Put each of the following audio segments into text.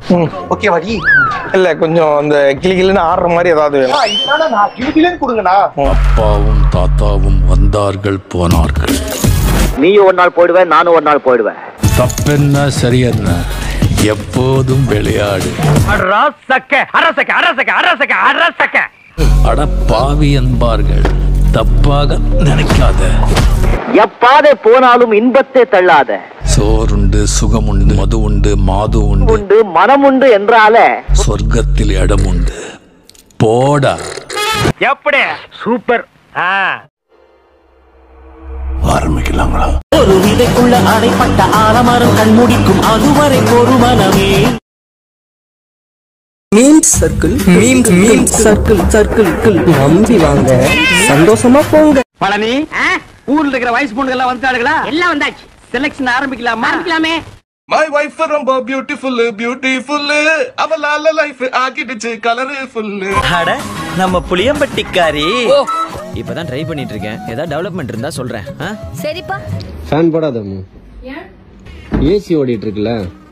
Okay வாடி இல்ல கொஞ்சம் அந்த கிளி கிளின்னு ஆடுற மாதிரி ஏதாவது வேணும் இதனால நான் கிளிகிளன்னு கொடுங்கண்ணா அப்பாவும் தாத்தாவும் வந்தார்கள் போனார்கள் நீயும் ஒரு நாள் போயிடுவேன் நானும் ஒரு நாள் போயிடுவேன் தப்பென்ன சரியென்ன எப்போதும் விளையாடு அட பாவி என்பார்கள் தப்பாக நினைக்காத எப்பாதை போனாலும் இன்பத்தை தள்ளாத சோறுண்டு சுகமுண்டு மது உண்டு மாது உண்டு உண்டு மனம் உண்டு என்றாலே சொர்க்கத்தில் இடம் உண்டு போடா எப்படி சூப்பர் ஆரம்பிக்கலாங்களா ஒரு விதைக்குள்ள அடைப்பட்ட ஆலமரம் கண்முடிக்கும் அதுவரை ஒரு மனமே மீம் சர்க்கிள் மீம் மீம் சர்க்கிள் சர்க்கிள் நம்பி வாங்க சந்தோஷமா போங்க பழனி ஊர்ல இருக்கிற வயசு பொண்ணுங்க எல்லாம் வந்துட்டாளுங்களா எல்லாம் வந்தாச்சு செலக்ஷன் ஆரம்பிக்கலாமா ஆரம்பிக்கலாமே மை வைஃப் ரொம்ப பியூட்டிஃபுல் பியூட்டிஃபுல் அவளால லைஃப் ஆகிடுச்சு கலர்ஃபுல் அட நம்ம புளியம்பட்டிக்காரி இப்பதான் ட்ரை பண்ணிட்டு இருக்கேன் ஏதாவது டெவலப்மெண்ட் இருந்தா சொல்றேன் ஆ? சரிப்பா ஃபேன் போடாதம்மு ஏசி ஓடிட்டு இருக்குல்ல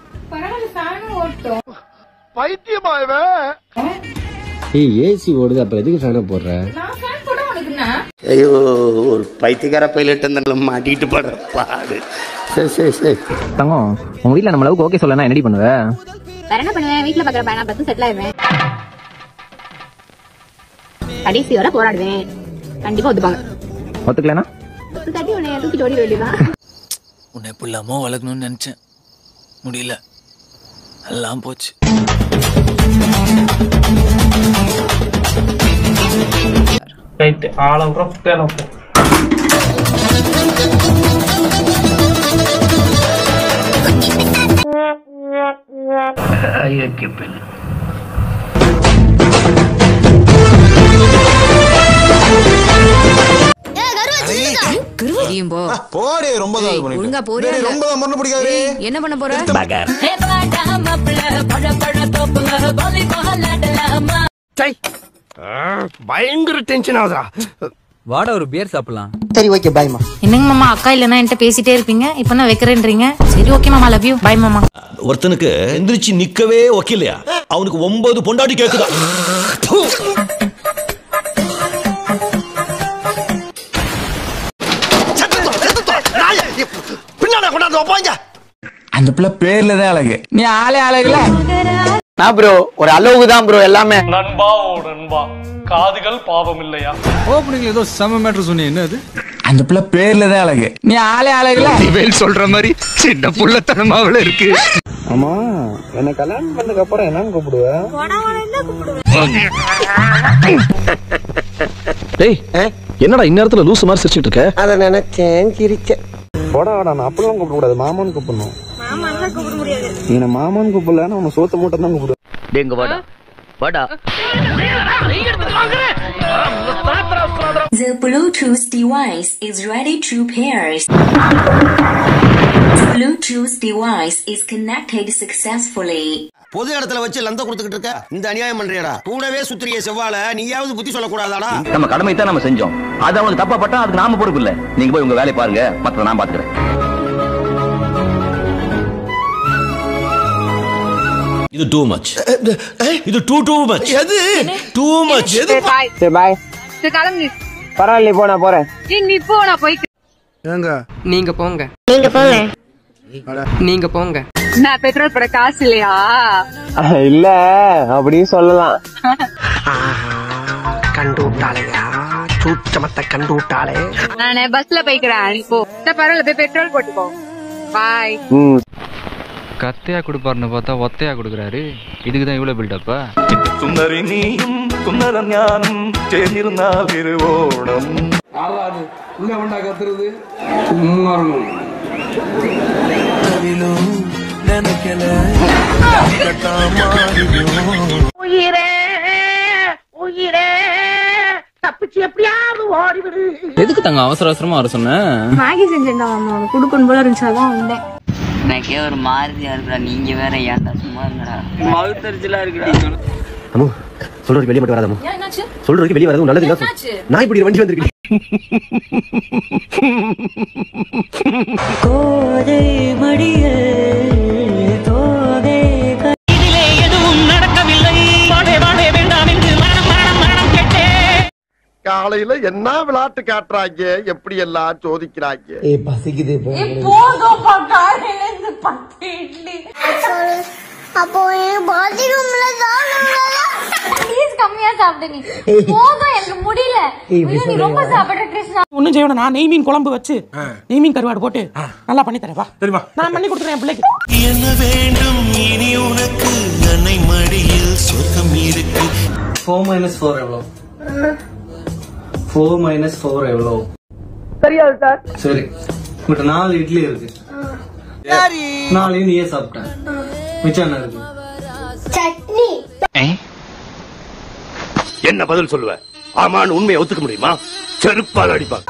ஏய் ஏசி ஓடுது அப்புறம் எதுக்கு ஃபேனை போடுற ஐயோ ஒரு பைத்தியக்கார பைலட் இருந்தால மாட்டிட்டு படுற பாடு சரி சரி சரி தங்கம் உங்க வீட்ல நம்ம லவ்க்கு ஓகே சொல்லனா என்னடி பண்ணுவ வேற என்ன பண்ணுவேன் வீட்டுல பாக்குற பையனா பார்த்து செட்டில் ஆயிடுவேன் கடைசி வரை போராடுவேன் கண்டிப்பா ஒத்துப்பாங்க ஒத்துக்கலனா ஒரு தட்டி உன்னை தூக்கிட்டு ஓடிட வேண்டியதான் உன்னை எப்படி இல்லாம வளர்க்கணும்னு நினைச்சேன் முடியல எல்லாம் போச்சு ரைட் ஆளவுறம் குட்டையால போடே ரொம்ப ஒழுங்கா போறியா இல்ல? ரொம்ப மண்ணு பிடிக்காது என்ன பண்ண போற பயங்கர டென்ஷன் ஆகுதா வாடா ஒரு பியர் சாப்பிடலாம் சரி ஓகே பாய்மா என்னங்க மாமா அக்கா இல்லனா என்கிட்ட பேசிட்டே இருப்பீங்க இப்ப நான் வைக்கிறேன்றீங்க சரி ஓகே மாமா லவ் யூ பை மாமா ஒருத்தனுக்கு எந்திரிச்சு நிக்கவே ஒக்கில்லையா அவனுக்கு ஒன்பது பொண்டாட்டி கேக்குதா பின்னாடி கொண்டாந்து வைப்பாங்க அந்த பிள்ளை பேர்ல தான் அழகு நீ ஆளே அழகுல நான் ப்ரோ ஒரு அளவுக்கு தான் ப்ரோ எல்லாமே நண்பா ஓ நண்பா காதுகள் பாவம் இல்லையா ஓப்பனிங்ல ஏதோ செம மேட்டர் சொன்னீங்க என்ன அது அந்த பிள்ளை பேர்ல தான் அழகு நீ ஆளே அழகுல இவன் சொல்ற மாதிரி சின்ன புள்ளத்தனமாவில இருக்கு ஆமா என்ன கல்யாணம் பண்ணதுக்கு அப்புறம் என்னன்னு கூப்பிடுவேன் டேய் என்னடா இந்நேரத்துல லூசு மாதிரி சிரிச்சிட்டு இருக்க அத நினைச்சேன் சிரிச்சேன் போடா வாடா நான் அப்படிலாம் கூப்பிட கூடாது மாமான்னு கூப்பிடணும் நீ என்ன மாமான்னு கூப்பிடல உன்னை சோத்த மூட்டை தான் கூப்பிடுவேன் எங்க வாடா வாடா The Bluetooth device is ready to pairs. The Bluetooth device is connected successfully. பொது இடத்துல வச்சு லந்த கொடுத்துக்கிட்டு இருக்க இந்த அநியாயம் பண்றியடா கூடவே சுத்திரிய செவ்வாழ நீயாவது புத்தி சொல்லக்கூடாதாடா நம்ம கடமை தான் நம்ம செஞ்சோம் அது அவனுக்கு தப்பா பட்டா அதுக்கு நாம பொறுப்பு இல்ல நீங்க போய் உங்க வேலையை பாருங்க மத்த நான் பாத்துக்கிறேன் இது டூ மச் இது டூ டூ மச் எது டூ மச் எது சரி பாய் பரவாயில்ல போ நான் போறேன் நீ போ நான் போய் நீங்க போங்க நீங்க போங்க நீங்க போங்க நான் பெட்ரோல் போட காசு இல்லையா இல்ல அப்படின்னு சொல்லலாம் கண்டு விட்டாளையா சூச்சமத்தை கண்டு விட்டாளே நானு பஸ்ல போய்க்கிறேன் நீ போ பரவாயில்ல போய் பெட்ரோல் போட்டுக்கோ பாய் ம் கத்தையா கொடுப்பாருன்னு பார்த்தா ஒத்தையா கொடுக்குறாரு இதுக்கு தான் இவ்வளவு பில்டப்பா சுந்தரி நீயும் சுந்தரம் ஞானம் சேர்ந்திருந்தால் திருவோணம் உயிரே உயிரே தப்பிச்சு எப்படியாவது ஓடிவிடு எதுக்கு தங்க அவசர அவசரமா வர சொன்ன மேகி செஞ்சேன்டா மாமா குடுக்கணும் போல இருந்துச்சு அதான் வந்தேன் எனக்கே ஒரு மாதிரியா இருக்குடா நீங்க வேற ஏன்டா சும்மா இருங்கடா மவுத்தரிச்சலா இருக்குடா அம்மு சொல்றதுக்கு வெளியே மட்டும் வராதம்மு சொல்றதுக்கு வெளியே வரதும் நல்லது இல்ல நான் இப்படி ஒரு வண்டி வந்திருக்கேன் கோதை மடிய தோதை காலையில என்ன விளையாட்டு காட்டுறாங்க எப்படி எல்லாம் சோதிக்கிறாங்க ஏய் பசிக்குது இப்போ போதும்ப்பா காலையில இருந்து பத்து இட்லி அப்போ பாத்ரூம்ல ப்ளீஸ் கம்மியா சாப்பிடு நீ போதும் எனக்கு முடியல ஐயோ, நீ ரொம்ப சாப்பிடுற கிருஷ்ணா ஒன்னும் செய்யணும் நான் நெய் மீன் குழம்பு வச்சு நெய் மீன் கருவாடு போட்டு நல்லா பண்ணி தரேன் வா சரிமா நான் பண்ணி கொடுத்துறேன் என் பிள்ளைக்கு என்ன வேண்டும் இனி உனக்கு அன்னை மடியில் சொர்க்கம் இருக்கு ஃபோர் மைனஸ் ஃபோர் எவ்வளோ ஃபோர் மைனஸ் ஃபோர் எவ்வளோ தெரியாது சார் சரி உங்கள்கிட்ட நாலு இட்லி இருக்கு நாளையும் நீயே சாப்பிட்டேன் மிச்சம் என்ன இருக்கு சட்னி என்ன பதில் சொல்லுவ ஆமான்னு உண்மையை ஒத்துக்க முடியுமா செருப்பால் அடிப்பாங்க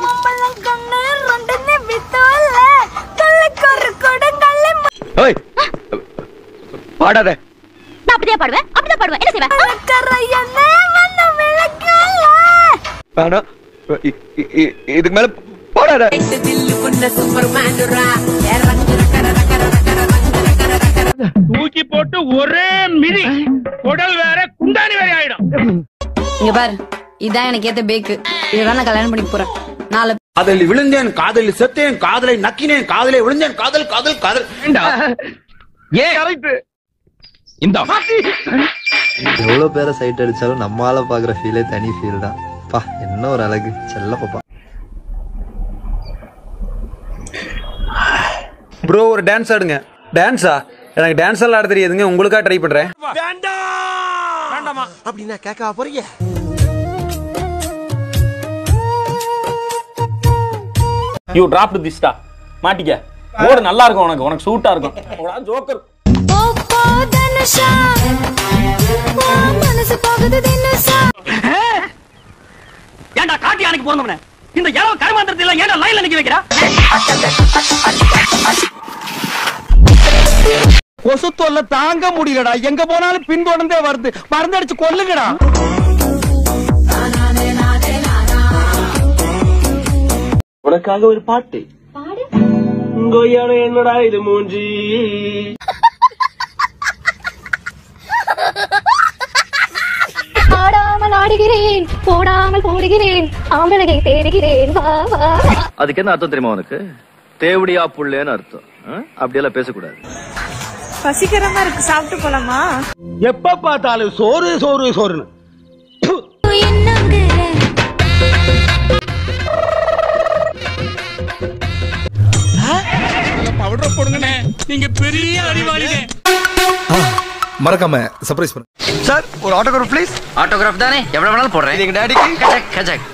ஓய் பாடாத நான் அப்படியே பாடுவேன் அப்படியே பாடுவேன் என்ன செய்வேன் வேணாம் இ- இ- இ- இதுக்கு மேல பாடாத தூக்கி போட்டு ஒரே மிதி குடல் வேற குண்டானி வேற ஆயிடும் இங்க பாரு இதான் எனக்கு ஏத்த பேக்கு இதுதான் நான் கல்யாணம் பண்ணிக்க போறேன் நாலு காதலில் விழுந்தேன் காதலில் செத்தேன் காதலை நக்கினேன் காதலை விழுந்தேன் காதல் காதல் காதல் ஏன் கரெக்ட் இந்த எவ்வளவு பேரை சைட் அடிச்சாலும் நம்மால பாக்குற ஃபீலே தனி ஃபீல் தான் பா என்ன ஒரு அழகு செல்ல பாப்பா ப்ரோ ஒரு டான்ஸ் ஆடுங்க டான்ஸா எனக்கு டான்ஸ் எல்லாம் ஆட தெரியாதுங்க உங்களுக்கா ட்ரை பண்றேன் வேண்டாமா அப்படின்னா கேட்க போறீங்க யூ டிராப் திஸ்டா மாட்டிக்க ஓடு நல்லா இருக்கும் உனக்கு உனக்கு சூட்டா இருக்கும் ஜோக்கர் மனசு போகுது தினசா ஏன்டா காட்டி அன்னைக்கு போனவனே இந்த இளவு கருமாந்திரத்தில் ஏன்டா லைன்ல நிக்க வைக்கிறா கொசு தொல்லை தாங்க முடியலடா எங்க போனாலும் பின்தொடர்ந்தே வருது மருந்தடிச்சு கொல்லுங்கடா உனக்காக ஒரு பாட்டு கொய்யால என்னடா இது மூஞ்சி ஆடாமல் ஆடுகிறேன் போடாமல் போடுகிறேன் ஆம்பளை தேடுகிறேன் வா வா அதுக்கு என்ன அர்த்தம் தெரியுமா உனக்கு தேவடியா புள்ளேன்னு அர்த்தம் ஆ? அப்படியெல்லாம் பேசக்கூடாது பசிக்கிறமா இருக்கு சாப்பிட்டு போலாமா எப்ப பார்த்தாலும் சோறு சோறு சோறுன்னு பவுடர் போடுங்கண்ணே நீங்க பெரிய அறிவாளிங்க மறக்காம சர்ப்ரைஸ் பண்ணு சார் ஒரு ஆட்டோகிராஃப் ப்ளீஸ் ஆட்டோகிராஃப் தானே எவ்வளவு வேணாலும் போடுறேன் எங்க டாடிக்கு கஜக் கஜக்